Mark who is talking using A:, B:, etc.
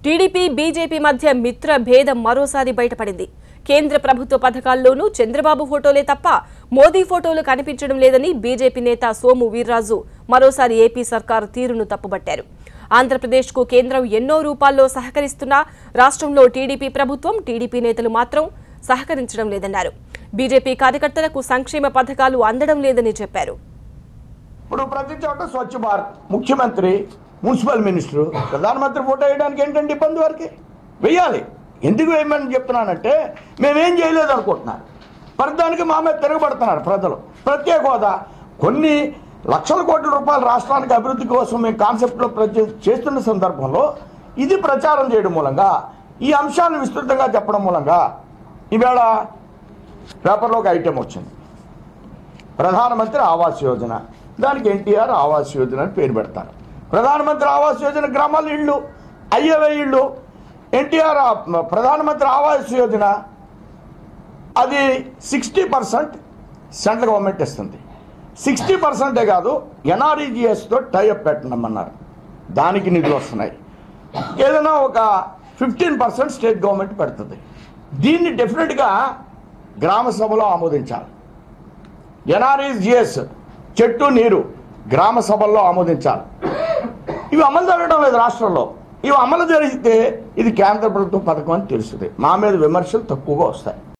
A: TDP BJP మధ్య మిత్ర భేదం మరోసారి బయటపడింది కేంద్ర ప్రభుత్వ పథకాల్లోనూ చంద్రబాబు ఫోటోలే తప్ప మోదీ ఫోటోలు కనిపించడం లేదని బీజేపీ నేత సోము వీర్రాజు మరోసారి ఏపీ సర్కారు తీరును తప్పుబట్టారు ఆంధ్రప్రదేశ్కు కేంద్రం ఎన్నో రూపాల్లో సహకరిస్తున్నా రాష్ట్రంలో టీడీపీ ప్రభుత్వం టీడీపీ నేతలు మాత్రం సహకరించడం లేదన్నారు బీజేపీ కార్యకర్తలకు సంక్షేమ పథకాలు అందడం లేదని చెప్పారు
B: ఇప్పుడు ప్రతి చోట స్వచ్ఛ భారత్ ముఖ్యమంత్రి మున్సిపల్ మినిస్టర్ ప్రధానమంత్రి ఫోటో వేయడానికి ఏంటంటే ఇబ్బంది వారికి వెయ్యాలి ఎందుకు వేయమని చెప్తున్నానంటే మేమేం చేయలేదు అనుకుంటున్నారు ప్రతిదానికి మా మీద తిరగబడుతున్నారు ప్రజలు ప్రత్యేక హోదా కొన్ని లక్షల కోట్ల రూపాయల రాష్ట్రానికి అభివృద్ధి కోసం మేము కాన్సెప్ట్లో ప్రచ చేస్తున్న సందర్భంలో ఇది ప్రచారం చేయడం మూలంగా ఈ అంశాలను విస్తృతంగా చెప్పడం మూలంగా ఈవేళ పేపర్లో ఒక ఐటెం వచ్చింది ప్రధానమంత్రి ఆవాస్ యోజన దానికి ఎన్టీఆర్ ఆవాస్ యోజన అని పేరు పెడతారు ప్రధానమంత్రి ఆవాస్ యోజన గ్రామాల ఇళ్ళు అయ్యవే ఇళ్ళు ఎన్టీఆర్ ఆ- ప్రధానమంత్రి ఆవాస్ యోజన అది సిక్స్టీ పర్సెంట్ సెంట్రల్ గవర్నమెంట్ ఇస్తుంది సిక్స్టీ పర్సెంటే కాదు ఎన్ఆర్ఈజిఎస్తో టైఅప్ పెట్టమన్నారు దానికి నిధులు వస్తున్నాయి ఏదైనా ఒక ఫిఫ్టీన్ పర్సెంట్ స్టేట్ గవర్నమెంట్ పెడుతుంది దీన్ని డెఫినెట్గా గ్రామ సభలో ఆమోదించాలి ఎన్ఆర్ఈజిఎస్ చెట్టు నీరు గ్రామ సభల్లో ఆమోదించాలి ఇవి అమలు జరగడం లేదు రాష్ట్రంలో ఇవి అమలు జరిగితే ఇది కేంద్ర ప్రభుత్వ పథకం అని తెలుస్తుంది మా మీద విమర్శలు తక్కువగా వస్తాయి